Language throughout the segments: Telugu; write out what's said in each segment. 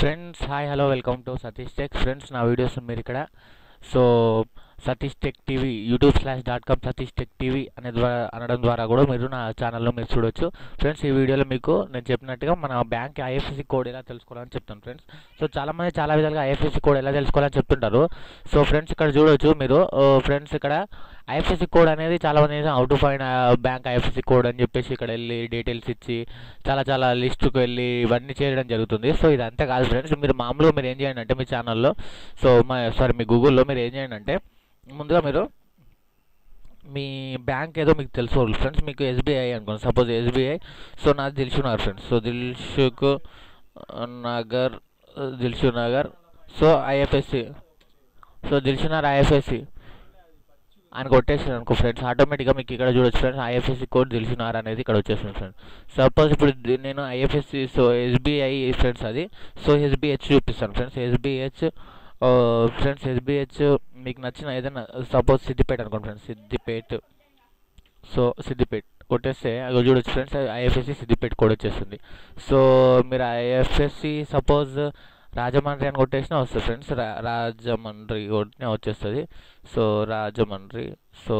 friends hi hello welcome to Satish tech friends నా వీడియోస్ మీరు ఇక్కడ so Satish tech TV YouTube slash dot com Satish tech TV అనే ద్వారా అనడం ద్వారా కూడా మీరు నా ఛానల్లో మీరు చూడొచ్చు ఫ్రెండ్స్ ఈ వీడియోలో మీకు నేను చెప్పినట్టుగా మన బ్యాంక్ ఐఎఫ్ఎస్సి కోడ్ ఎలా తెలుసుకోవాలని చెప్తాను ఫ్రెండ్స్ సో చాలామంది చాలా విధాలుగా ఐఎఫ్ఎస్సి కోడ్ ఎలా తెలుసుకోవాలని చెప్తుంటారు సో ఫ్రెండ్స్ ఇక్కడ చూడొచ్చు మీరు ఫ్రెండ్స్ ఇక్కడ ఐఎఫ్ఎస్సి కోడ్ అనేది చాలా మంది out to find bank IFSC code అని చెప్పేసి ఇక్కడ వెళ్ళి డీటెయిల్స్ ఇచ్చి చాలా చాలా లిస్టుకు వెళ్ళి ఇవన్నీ చేయడం జరుగుతుంది సో ఇదంతా కాదు ఫ్రెండ్స్ మీరు మామూలుగా మీరు ఏం చేయండి అంటే మీ ఛానల్లో సో మా సారీ మీ గూగుల్లో మీరు ఏం చేయండి అంటే ముందుగా మీరు మీ బ్యాంక్ ఏదో మీకు తెలుసు ఫ్రెండ్స్ మీకు ఎస్బీఐ అనుకోండి సపోజ్ ఎస్బీఐ సో నాది Dilsukhnagar friends so Dilsukhnagar Dilsukhnagar so IFSC so Dilsukhnagar IFSC అని కొట్టేసాను అనుకో ఫ్రెండ్స్ ఆటోమేటిక్గా మీకు ఇక్కడ చూడొచ్చు ఫ్రెండ్స్ ఐఎఫ్ఎస్సి కోడ్ తెలిసినారు అనేది ఇక్కడ వచ్చేస్తుంది ఫ్రెండ్స్ సపోజ్ ఇప్పుడు ది- నేను ఐఎఫ్ఎస్సి సో ఎస్బీఐ ఫ్రెండ్స్ అది సో ఎస్బీహెచ్ చూపిస్తాను ఫ్రెండ్స్ ఎస్బీహెచ్ ఫ్రెండ్స్ ఎస్బీహెచ్ మీకు నచ్చిన ఏదైనా సపోజ్ సిద్దిపేట అనుకోండి ఫ్రెండ్స్ సిద్దిపేట్ సో సిద్దిపేట్ కొట్టేస్తే అక్కడ చూడొచ్చు ఫ్రెండ్స్ ఐఎఫ్ఎస్సి సిద్దిపేట కోడ్ వచ్చేస్తుంది సో మీరు ఐఎఫ్ఎస్సి సపోజ్ రాజమండ్రి అని కొట్టేసినా వస్తుంది ఫ్రెండ్స్ రా రాజమండ్రి కొట్టినా వచ్చేస్తుంది సో రాజమండ్రి సో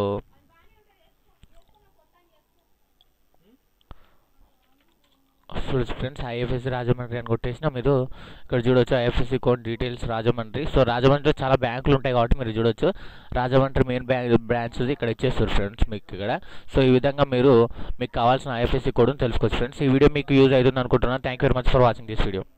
చూడొచ్చు ఫ్రెండ్స్ ఐఎఫ్ఎస్సి రాజమండ్రి అని కొట్టేసినా మీరు ఇక్కడ చూడొచ్చు IFSC code details Rajahmundry so రాజమండ్రిలో చాలా బ్యాంకులు ఉంటాయి కాబట్టి మీరు చూడొచ్చు రాజమండ్రి మెయిన్ బ్యాంక్ బ్రాంచ్ ఇక్కడ ఇచ్చేస్తారు ఫ్రెండ్స్ మీకు ఇక్కడ సో ఈ విధంగా మీరు మీకు కావాల్సిన ఐఎఫ్ఎస్సి కోడ్ని తెలుసుకోవచ్చు ఫ్రెండ్స్ ఈ వీడియో మీకు యూజ్ అవుతుంది అనుకుంటున్నాను thank you very much for watching this video